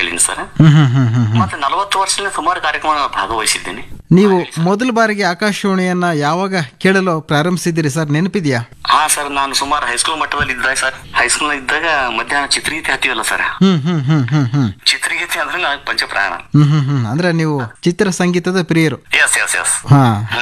ಹೇಳಿನಿ ಸರ್ ಹ್ಮ್ ಹ್ಮ್ ಹ್ಮ್ ಹ್ಮ್ ಹ್ಮ್. ಮತ್ತೆ ನಲವತ್ತು ವರ್ಷದಿಂದ ಸುಮಾರು ಕಾರ್ಯಕ್ರಮ ಭಾಗವಹಿಸಿದ್ದೀನಿ ನೀವು ಮೊದಲ ಬಾರಿಗೆ ಆಕಾಶವಾಣಿಯನ್ನ ಯಾವಾಗ ಕೇಳಲು ಪ್ರಾರಂಭಿಸಿದ್ದೀರಿ ಸರ್ ನೆನಪಿದೆಯಾ ಹಾ ಸರ್ ನಾನು ಸುಮಾರು ಹೈಸ್ಕೂಲ್ ಮಟ್ಟದಲ್ಲಿ ಇದ್ದಾಗ ಸರ್ ಹೈಸ್ಕೂಲ್ ಇದ್ದಾಗ ಮಧ್ಯಾಹ್ನ ಚಿತ್ರಗೀತೆ ಹಾಕ್ತೀವಲ್ಲ ಸರ್ ಹ್ಮ್ ಹ್ಮ್ ಹ್ಮ್ ಹ್ಮ್ ಹ್ಮ್ ಚಿತ್ರಗೀತೆ ಅಂದ್ರೆ ನನಗೆ ಪಂಚಪ್ರಾಣ ಹ್ಮ್ ಹ್ಮ್ ಹ್ಮ್ ಅಂದ್ರೆ ನೀವು ಚಿತ್ರ ಸಂಗೀತದ ಪ್ರಿಯರು ಎಸ್ ಎಸ್ ಎಸ್ ಹಾ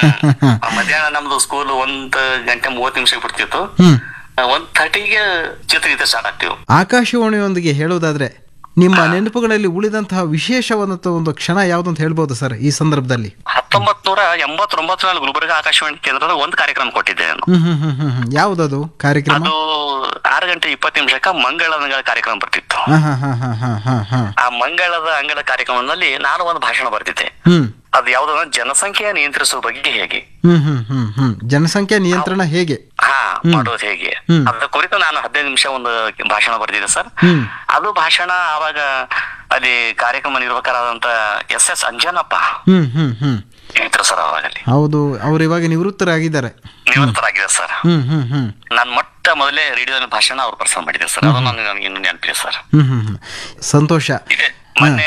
ಮಧ್ಯಾಹ್ನ ನಮ್ದು ಸ್ಕೂಲ್ ಒಂದ್ ಗಂಟೆ ಮೂವತ್ತು ನಿಮಿಷ ಬಿಡ್ತಿತ್ತು ಹ್ಮ್ ಒಂದ್ ಥರ್ಟಿಗೆ ಚಿತ್ರಗೀತೆ ಸ್ಟಾರ್ಟ್ ಆಗ್ತೀವಿ ಆಕಾಶವಾಣಿಯೊಂದಿಗೆ ಹೇಳುವುದಾದ್ರೆ ನಿಮ್ಮ ನೆನಪುಗಳಲ್ಲಿ ಉಳಿದಂತಹ ವಿಶೇಷವಾದಂತಹ ಒಂದು ಕ್ಷಣ ಯಾವ್ದಂತ ಹೇಳ್ಬೋದು ಸರ್ ಈ ಸಂದರ್ಭದಲ್ಲಿ ಹತ್ತೊಂಬತ್ ನೂರ ಎಂಬತ್ತೊಂಬತ್ತರಲ್ಲಿ ಗುಲ್ಬರ್ಗ ಆಕಾಶವಾಣಿ ಕೇಂದ್ರದ ಒಂದು ಕಾರ್ಯಕ್ರಮ ಕೊಟ್ಟಿದ್ದೆ ನಾನು ಹ್ಮ್ ಹ್ಮ್ ಹ್ಮ್ ಹ್ಮ್ ಹ್ಮ್ ಯಾವ್ದದು ಕಾರ್ಯಕ್ರಮ ಅದು ಆರು ಗಂಟೆ ಇಪ್ಪತ್ತು ನಿಮಿಷಕ್ಕ ಮಂಗಳದ ಕಾರ್ಯಕ್ರಮ ಬರ್ತಿತ್ತು ಹಾ ಹಾ ಹಾ ಹಾ ಹಾ ಹಾ ಹಾ ಆ ಮಂಗಳದ ಅಂಗದ ಕಾರ್ಯಕ್ರಮದಲ್ಲಿ ನಾನು ಒಂದು ಭಾಷಣ ಬರ್ತಿದ್ದೆ ಹ್ಮ್ ಅದು ಯಾವ್ದಂದ್ರೆ ಜನಸಂಖ್ಯೆ ನಿಯಂತ್ರಿಸುವ ಬಗ್ಗೆ ಹೇಗೆ ಹ್ಮ್ ಹ್ಮ್ ಹ್ಮ್ ಹ್ಮ್ ಜನಸಂಖ್ಯಾ ನಿಯಂತ್ರಣ ಹೇಗೆ ಹಾ ಮಾಡೋದು ಹೇಗೆ ಹ್ಮ್. ಅದ್ರ ಕುರಿತು ನಾನು ಹದಿನೈದು ನಿಮಿಷ ಒಂದು ಭಾಷಣ ಬರ್ತಿದ್ದೆ ಸರ್ ಹ್ಮ್ ಅದು ಭಾಷಣ ಅವಾಗ ಅಲ್ಲಿ ಕಾರ್ಯಕ್ರಮ ನಿರ್ವಾಹಕರಾದಂತ ಎಸ್ ಎಸ್ ಅಂಜನಪ್ಪ ಹ್ಮ್ ಹ್ಮ್ ಹ್ಮ್ ಇದ್ರು ಸರ್ ಅವಾಗಲ್ಲಿ ಹೌದು ಅವ್ರು ಇವಾಗ ನಿವೃತ್ತರಾಗಿದ್ದಾರೆ ನಿವೃತ್ತರಾಗಿದೆ ಸರ್ ಹ್ಮ್ ಹ್ಮ್ ಹ್ಮ್ ನಾನು ಮೊಟ್ಟ ಮೊದಲೇ ರೇಡಿಯೋದಲ್ಲಿ ಭಾಷಣ ಅವ್ರು ಪ್ರಸಾರ ಮಾಡಿದೆ ಸರ್ ಅದು ನನಗೆ ನನಗೆ ಇನ್ನೂ ನೆನಪಿದೆ ಸರ್ ಹ್ಮ್ ಹ್ಮ್ ಹ್ಮ್ ಸಂತೋಷ ಇದೆ ಮೊನ್ನೆ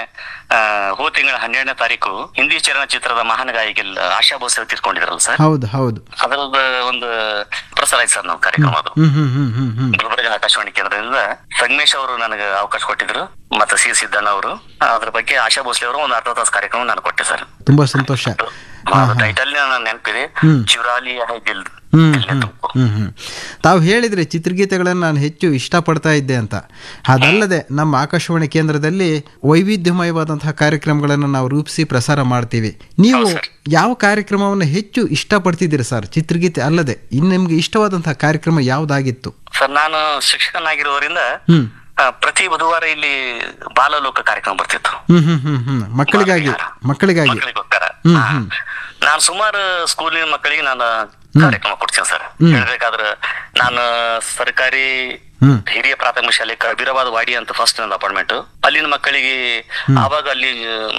ಆ, ಹೋದ ತಿಂಗಳ ಹನ್ನೆರಡನೇ ತಾರೀಕು ಹಿಂದಿ ಚಲನಚಿತ್ರದ ಮಹಾನ್ ಗಾಯಕಿ ಆಶಾ ಭೋಸಲೆ ತೀರ್ಕೊಂಡಿದ್ರಲ್ಲ ಸರ್ ಹೌದು ಹೌದು ಅದರದ ಒಂದು ಪ್ರಸಾರ ಆಯ್ತು ಸರ್ ನಾವು ಕಾರ್ಯಕ್ರಮ ಅದು ಹ್ಮ್ ಹ್ಮ್ ಹ್ಮ್ ಹ್ಮ್ ಹ್ಮ್ ಗುಲ್ಬರ್ಗ ಆಕಾಶವಾಣಿ ಕೇಂದ್ರದಿಂದ ಸಂಗಮೇಶ್ ಅವರು ನನಗೆ ಅವಕಾಶ ಕೊಟ್ಟಿದ್ರು ಮತ್ತೆ ಸಿ ಸಿದ್ದಣ್ಣ ಅವರು ಅದ್ರ ಬಗ್ಗೆ ಆಶಾ ಭೋಸ್ಲೆ ಅವರು ಒಂದು ಅರ್ಧ ತಾಸು ಕಾರ್ಯಕ್ರಮ ನಾನು ಕೊಟ್ಟೆ ಸರ್ ತುಂಬಾ ಸಂತೋಷ ಟೈಟಲ್ ನನ್ನ ನೆನಪಿದೆ ಹ್ಮ್. ಚಿವರಾಲಿ ಹೈ ದಿಲ್ ಹ್ಮ್ ದಿಲ್ ಹ್ಮ್ ತುಮ್ಕೋ. ಹ್ಮ್ ಹ್ಮ್ ತಾವು ಹೇಳಿದ್ರೆ ಚಿತ್ರಗೀತೆಗಳನ್ನು ನಾನು ಹೆಚ್ಚು ಇಷ್ಟಪಡ್ತಾ ಇದ್ದೆ ಅಂತ ಅದಲ್ಲದೆ ನಮ್ಮ ಆಕಾಶವಾಣಿ ಕೇಂದ್ರದಲ್ಲಿ ವೈವಿಧ್ಯಮಯವಾದಂತಹ ಕಾರ್ಯಕ್ರಮಗಳನ್ನು ನಾವು ರೂಪಿಸಿ ಪ್ರಸಾರ ಮಾಡ್ತೀವಿ ನೀವು ಹೌದು ಸರ್. ಯಾವ ಕಾರ್ಯಕ್ರಮವನ್ನು ಹೆಚ್ಚು ಇಷ್ಟಪಡ್ತಿದ್ದೀರಿ ಸರ್ ಚಿತ್ರಗೀತೆ ಅಲ್ಲದೆ ಇನ್ನು ನಿಮ್ಗೆ ಇಷ್ಟವಾದಂತಹ ಕಾರ್ಯಕ್ರಮ ಯಾವುದಾಗಿತ್ತು ಸರ್ ನಾನು ಶಿಕ್ಷಕನಾಗಿರೋದ್ರಿಂದ ಹ್ಮ್ ಆ, ಪ್ರತಿ ಬುಧವಾರ ಇಲ್ಲಿ ಬಾಲಲೋಕ ಕಾರ್ಯಕ್ರಮ ಬರ್ತಿತ್ತು ಹ್ಮ್ ಹ್ಮ್ ಹ್ಮ್ ಹ್ಮ್ ಮಕ್ಕಳಿಗಾಗಿ ಮಕ್ಕಳಿಗಾಗಿ ಮಕ್ಕಳಿಗೋಸ್ಕರ ಹ್ಮ್, ಹಾ. ಹ್ಮ್. ನಾನು ಸುಮಾರು ಸ್ಕೂಲಿನ ಮಕ್ಕಳಿಗೆ ನಾನು ಕಾರ್ಯಕ್ರಮ ಕೊಡ್ತೀನಿ ಸರ್ ಹ್ಮ್. ಹೇಳ್ಬೇಕಾದ್ರೆ ನಾನು ಸರ್ಕಾರಿ ಹ್ಮ್ ಹಿರಿಯ ಪ್ರಾಥಮಿಕ ಶಾಲೆ ಕಬೀರಾಬಾದ್ ವಾಡಿ ಅಂತ ಫಸ್ಟ್ ನನ್ನ ಅಪಾರ್ಟ್ಮೆಂಟ್ ಅಲ್ಲಿನ ಮಕ್ಕಳಿಗೆ ಆವಾಗ ಅಲ್ಲಿ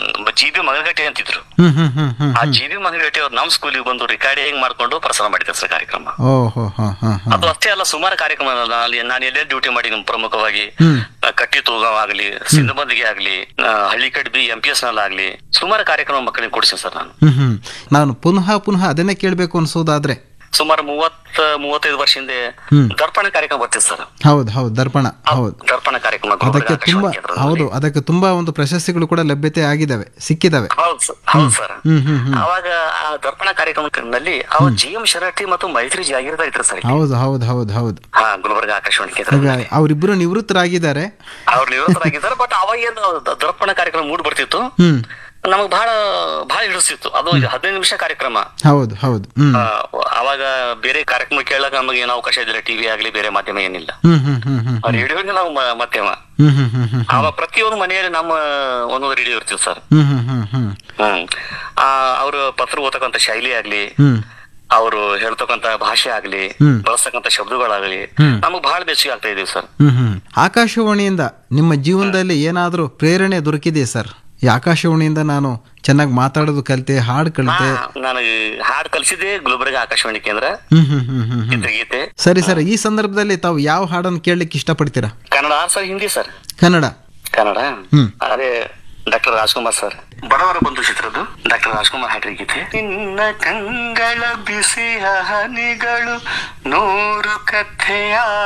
ಜಿ ಬಿ ಮಗನಗಟ್ಟೆ ಅಂತಿದ್ರು ಹ್ಮ್ ಹ್ಮ್ ಹ್ಮ್ ಹ್ಮ್ ಆ ಜಿ ಬಿ ಮಗನಗಟ್ಟೆ ಅವ್ರು ನಮ್ಮ ಸ್ಕೂಲಿಗೆ ಬಂದು ರೆಕಾರ್ಡಿಂಗ್ ಮಾಡ್ಕೊಂಡು ಪ್ರಸಾರ ಮಾಡಿದ್ದಾರೆ ಸರ್ ಕಾರ್ಯಕ್ರಮ ಓಹೋ ಹಾ ಹಾ ಹಾ ಅದು ಅಷ್ಟೇ ಅಲ್ಲ ಸುಮಾರು ಕಾರ್ಯಕ್ರಮ ಅಲ್ಲಿ ನಾನು ಎಲ್ಲೇ ಡ್ಯೂಟಿ ಮಾಡಿ ಪ್ರಮುಖವಾಗಿ ಹ್ಮ್ ಆ, ಕಟ್ಟಿ ತೂಗಾವ್ ಆಗ್ಲಿ ಸಿಂಧಬಂದಿಗೆ ಆಗ್ಲಿ ಆ, ಹಳ್ಳಿ ಕಡ್ಬಿ ಎಂ ಪಿ ಎಸ್ ನಲ್ಲಿ ಆಗ್ಲಿ ಸುಮಾರು ಕಾರ್ಯಕ್ರಮ ಮಕ್ಕಳಿಗೆ ಕೊಡಿಸಿನಿ ಸರ್ ನಾನು ಹ್ಮ್ ಹ್ಮ್ ನಾನು ಪುನಃ ಪುನಃ ಅದನ್ನೇ ಕೇಳಬೇಕು ಅನ್ಸೋದಾದ್ರೆ ಸುಮಾರು ಮೂವತ್ತ ಮೂವತ್ತೈದು ವರ್ಷ ಹಿಂದೆ ಹ್ಮ್. ದರ್ಪಣ ಕಾರ್ಯಕ್ರಮ ಬರ್ತಿತ್ತು ಸರ್ ಹೌದು ಹೌದು ದರ್ಪಣ ಹೌದು ದರ್ಪಣ ಕಾರ್ಯಕ್ರಮ ಗುಲ್ಬರ್ಗ ಅದಕ್ಕೆ ತುಂಬಾ ಆಕಾಶವಾಣಿ ಕೇಂದ್ರದಲ್ಲಿ. ಹೌದು ಅದಕ್ಕೆ ತುಂಬಾ ಒಂದು ಪ್ರಶಸ್ತಿಗಳು ಕೂಡ ಲಭ್ಯತೆ ಆಗಿದ್ದಾವೆ ಸಿಕ್ಕಿದಾವೆ ಹೌದು ಸರ್ ಹೌದು ಸರ್ ಹ್ಮ್ ಹ್ಮ್ ಹ್ಮ್ ಅವಾಗ ಆ ದರ್ಪಣ ಕಾರ್ಯಕ್ರಮದಲ್ಲಿ ಅವ ಜಿ ಎಂ ಶರಟಿ ಮತ್ತು ಮೈತ್ರಿ ಜಾಗೀರದಾರ್ ಇದ್ರು ಸರ್ ಇಲ್ಲಿ. ಹೌದು ಹೌದು ಹೌದು ಹೌದು ಹಾ ಗುಲ್ಬರ್ಗ ಆಕಾಶವಾಣಿ ಈಗ ಕೇಂದ್ರ ಅವರಿಬ್ಬರು ನಿವೃತ್ತರಾಗಿದ್ದಾರೆ ಅವ್ರು ನಿವೃತ್ತರಾಗಿದ್ದಾರೆ ಬಟ್ ಅವಾಗ ಏನು ದ- ದರ್ಪಣ ಕಾರ್ಯಕ್ರಮ ಮೂಡ್ ಬರ್ತಿತ್ತು ಹ್ಮ್ ನಮಗ್ ಬಹಳ ಬಹಳ ಹಿಡಿಸ್ತಿತ್ತು ಅದು ಹದಿನೈದು ನಿಮಿಷ ಕಾರ್ಯಕ್ರಮ ಹೌದು ಹೌದು ಹ್ಮ್ ಆ, ಅವಾಗ ಬೇರೆ ಕಾರ್ಯಕ್ರಮ ಕೇಳಕ್ ನಮಗೆ ಏನು ಅವಕಾಶ ಇದಿಲ್ಲ ಟಿವಿ ಆಗ್ಲಿ ಬೇರೆ ಮಾಧ್ಯಮ ಏನಿಲ್ಲ ಹ್ಮ್ ಹ್ಮ್ ಹ್ಮ್ ಹ್ಮ್ ರೇಡಿಯೋನೇ ನಾವು ಮ- ಮಾಧ್ಯಮ ಹ್ಮ್ ಹ್ಮ್ ಹ್ಮ್ ಹ್ಮ್ ಅವಾಗ ಪ್ರತಿಯೊಂದು ಮನೆಯಲ್ಲಿ ನಮ್ಮ ಒಂದೊಂದು ರೇಡಿಯೋ ಇರ್ತೀವಿ ಸರ್ ಹ್ಮ್ ಹ್ಮ್ ಹ್ಮ್ ಹ್ಮ್ ಹ್ಮ್ ಆ ಅವರು ಪತ್ರ ಓದತಕ್ಕಂತ ಶೈಲಿ ಆಗ್ಲಿ ಹ್ಮ್ ಅವರು ಹೇಳ್ತಕ್ಕಂತ ಭಾಷೆ ಆಗ್ಲಿ ಹ್ಮ್. ಬಳಸ್ತಕ್ಕಂತ ಶಬ್ದಗಳಾಗ್ಲಿ ಹ್ಮ್. ನಮಗ್ ಬಹಳ ಬೇಸಿಗೆ ಆಗ್ತಾ ಇದೀವಿ ಸರ್ ಹ್ಮ್ ಹ್ಮ್ ಆಕಾಶವಾಣಿಯಿಂದ ನಿಮ್ಮ ಜೀವನದಲ್ಲಿ ಏನಾದರೂ ಪ್ರೇರಣೆ ದೊರಕಿದೆಯಾ ಸರ್ ಈ ಆಕಾಶವಾಣಿಯಿಂದ ನಾನು ಚೆನ್ನಾಗಿ ಮಾತಾಡೋದು ಕಲಿತೆ ಹಾಡು ಕಲಿತೆ ನನಗೆ ಹಾಡು ಕಲಿಸಿದೆ ಗುಲ್ಬರ್ಗ ಆಕಾಶವಾಣಿ ಕೇಂದ್ರ ಹ್ಮ್ ಹ್ಮ್ ಹ್ಮ್ ಹ್ಮ್ ಹ್ಮ್ ಚಿತ್ರಗೀತೆ ಸರಿ ಸರ್ ಈ ಸಂದರ್ಭದಲ್ಲಿ ತಾವು ಯಾವ ಹಾಡನ್ನು ಕೇಳಲಿಕ್ಕೆ ಇಷ್ಟಪಡ್ತೀರಾ ಕನ್ನಡ ಸರ್ ಹಿಂದಿ ಸರ್ ಕನ್ನಡ ಕನ್ನಡ ಹ್ಮ್. ಅದೇ ಡಾಕ್ಟರ್ ರಾಜ್ಕುಮಾರ್ ಸರ್ ಬಡವರ ಬಂಧು ಚಿತ್ರದ್ದು ಡಾಕ್ಟರ್ ರಾಜ್ಕುಮಾರ್ ಹಾಡ್ರಿ ಗೀತೆ ನಿನ್ನ ಕಂಗಳ ಬಿಸಿಯ ಹನಿಗಳು ನೂರು ಕಥೆಯ